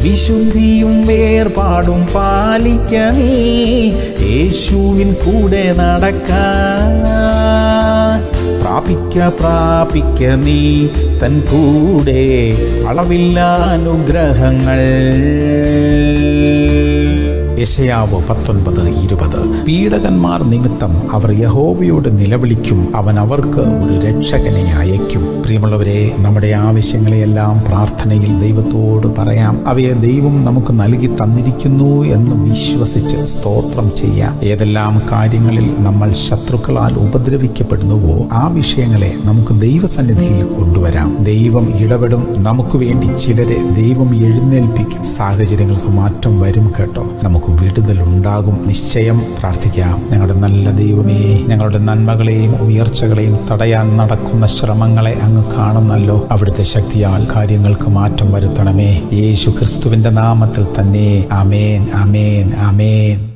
വിശുദ്ധിയും വേർപാടും പാലിക്കണേ യേശുവിൻ കൂടെ നടക്കാൻ പ്രാപിക്ക പ്രാപിക്ക നീ തൻ കൂടെ അളവില്ല അനുഗ്രഹങ്ങൾ യശയാവ് പത്തൊൻപത് ഇരുപത് പീഡകന്മാർ നിമിത്തം അവർ യഹോവയോട് നിലവിളിക്കും അവൻ അവർക്ക് ഒരു രക്ഷകനെ അയക്കും പ്രിയമുള്ളവരെ നമ്മുടെ ആവശ്യങ്ങളെയെല്ലാം പ്രാർത്ഥനയിൽ ദൈവത്തോട് പറയാം അവയെ ദൈവം നമുക്ക് നൽകി തന്നിരിക്കുന്നു എന്ന് വിശ്വസിച്ച് സ്തോത്രം ചെയ്യാം ഏതെല്ലാം കാര്യങ്ങളിൽ നമ്മൾ ശത്രുക്കളാൽ ഉപദ്രവിക്കപ്പെടുന്നുവോ ആ വിഷയങ്ങളെ നമുക്ക് ദൈവസന്നിധിയിൽ കൊണ്ടുവരാം ദൈവം ഇടപെടും നമുക്ക് വേണ്ടി ചിലരെ ദൈവം എഴുന്നേൽപ്പിക്കും സാഹചര്യങ്ങൾക്ക് മാറ്റം വരും കേട്ടോ നമുക്ക് വിടുതലുണ്ടാകും നിശ്ചയം പ്രാർത്ഥിക്കാം ഞങ്ങളുടെ നല്ല ദൈവമേ ഞങ്ങളുടെ നന്മകളെയും ഉയർച്ചകളെയും തടയാൻ നടക്കുന്ന ശ്രമങ്ങളെ അങ്ങ് കാണുന്നല്ലോ അവിടുത്തെ ശക്തിയാൽ കാര്യങ്ങൾക്ക് മാറ്റം വരുത്തണമേ യേശു ക്രിസ്തുവിന്റെ നാമത്തിൽ തന്നെ അമേൻ അമേൻ അമേൻ